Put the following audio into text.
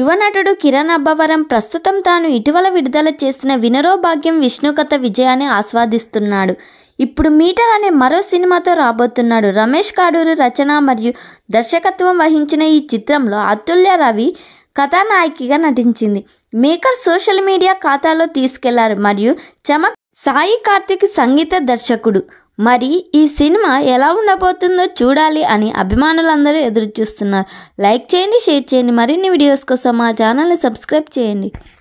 యువ నటుడు కిరణ్ అబ్బవరం ప్రస్తుతం తాను ఇటీవల విడుదల చేసిన వినరో భాగ్యం విష్ణుకథ విజయాన్ని ఆస్వాదిస్తున్నాడు ఇప్పుడు మీటర్ అనే మరో సినిమాతో రాబోతున్నాడు రమేష్ కాడూరు రచన మరియు దర్శకత్వం వహించిన ఈ చిత్రంలో అతుల్య రవి కథానాయికగా నటించింది మేకర్ సోషల్ మీడియా ఖాతాలో తీసుకెళ్లారు మరియు చమక్ సాయి కార్తిక్ సంగీత దర్శకుడు మరి ఈ సినిమా ఎలా ఉండబోతుందో చూడాలి అని అభిమానులందరూ ఎదురు చూస్తున్నారు లైక్ చేయండి షేర్ చేయండి మరిన్ని వీడియోస్ కోసం మా ఛానల్ని సబ్స్క్రైబ్ చేయండి